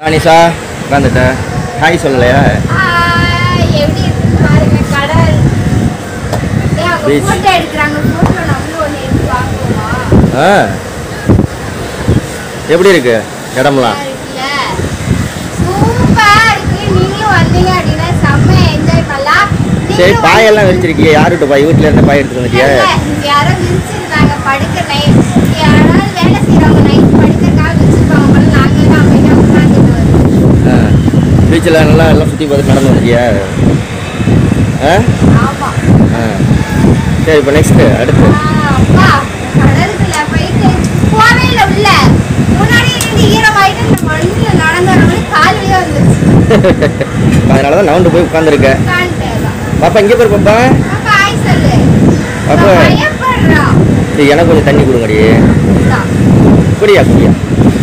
அனிஷா உட்காந்துட்டேன் ஹாய் சொல்லலையா ஹாய், எப்படி இருக்குன்னு பாருங்க, கடல். ஏய், அவங்க Beach. photo எடுக்குறாங்க, photo நம்மளும் ஒண்ணு எடுத்து பார்ப்போமா? ஆ எப்படி இருக்கு இடம்லாம் நல்லா இருக்குல்ல? சூப்பரா இருக்கு. நீங்களும் வந்தீங்க அப்படின்னா செம்மையா enjoy பண்ணலாம். சரி நீங்களும் பாயெல்லாம் விரிச்சிருக்கியே யாருகிட்ட பாய் வீட்டில் இருந்து பாய் எடுத்துட்டு வந்துட்டியா இல்ல, இங்க யாரோ விரிச்சிருந்தாங்க படுக்க night. இங்க யாராவது வேலை செய்றவங்க night படுக்கறதுக்காக விரிச்சிருப்பாங்க போல. நாங்க தான் அமைதியா உட்கார்ந்துட்டு வருவோம். பீச்சில் நல்லா எல்லாம் சுற்றி பார்த்து நடந்து வந்துட்டியா ஆ ஆமா. ஆ சரி இப்போ நெக்ஸ்ட்டு அடுத்து ஆ, அப்பா, கடலுக்குள்ள போயிட்டு போவே இல்ல உள்ள. முன்னாடி இருந்து ஈரமாயிட்டு இந்த மண்ணுல நடந்து வரும்போது கால் வலியா வந்துருச்சு. அதனால தான் நவுண்டு போய் உட்காந்துருக்கேன் உட்கார்ந்துட்டேன் தான். பாப்பா இங்கே போய் பாப்பா அப்பா, ஹாய் சொல்லு. அப்பா. நான் பயப்படுறான். சரி எனக்கு கொஞ்சம் தண்ணி கொடுங்கடி இந்தா. குடியா குடியா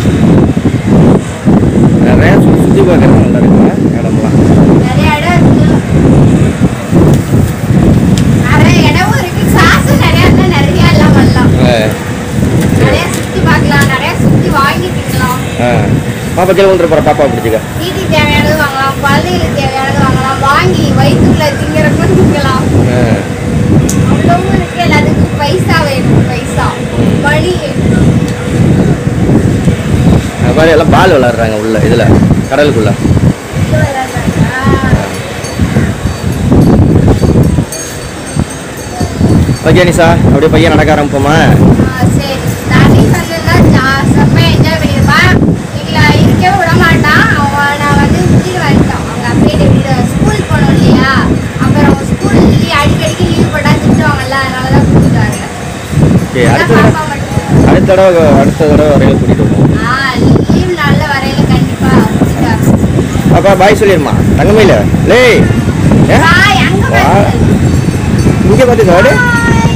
நிறையா சுற்றி சுற்றி பார்க்குறது நல்லா இருக்குல்ல இடம்லாம் நிறைய இடம் இருக்கு. நிறைய இடமும் இருக்கு. காசு நிறைய இருந்தா நிறைய எல்லாம் பண்ணலாம். ஆ நிறைய சுத்தி பார்க்கலாம், நிறைய சுத்தி வாங்கி திங்கலாம். ஆ பாப்பா கீழே வந்துட்டு போகிற பாப்பா பிடிச்சிக்க வீட்டுக்கு தேவையானது வாங்கலாம் குழந்தைகளுக்கு தேவையானது வாங்கலாம் வாங்கி வயிற்றுக்குள்ள திங்கிறக்கும் திங்கலாம் ஆ அவ்வளவும் இருக்கு எல்லாத்துக்கும் பைசா வேணும் பைசா மணி வேணும் அது மாதிரி எல்லாம் பால் விளாட்றாங்க உள்ள இதில் கடலுக்குள்ள இது விளையாடுறாங்க. ஓகே நிஷா அப்படியே பையன் நடக்க ஆரம்பிப்போமா ஆ, சரி நானே சொன்னேன்னா நான் செம்மையா என்ஜாய் பண்ணியிருப்பேன் இல்லை இருக்கவே விட மாட்டான் அவன் நான் வந்து விட்டுட்டு வந்துட்டான் அவங்க அப்படியே வீடு ஸ்கூல் போனோம் இல்லையா அப்புறம் ஸ்கூல் அடிக்கடிக்கு லீவ் போட்டா திட்டுவாங்கல்ல அதனால தான் கூட்டிட்டு வரல ஓகே அடுத்த அதான் தடவை பாப்பா மட்டும் அடுத்த தடவை அடுத்த தடவை வரையில கூட்டிகிட்டு போவோம் ஆ லீவ் நாள்ல வரையில கண்டிப்பா கூட்டிட்டு வரேன் பாப்பா பாய் சொல்லிடுமா தங்கமையில லே ஏ பாய் அங்க வா. பாரு இங்கே பார்த்துக்க வாடு பாய்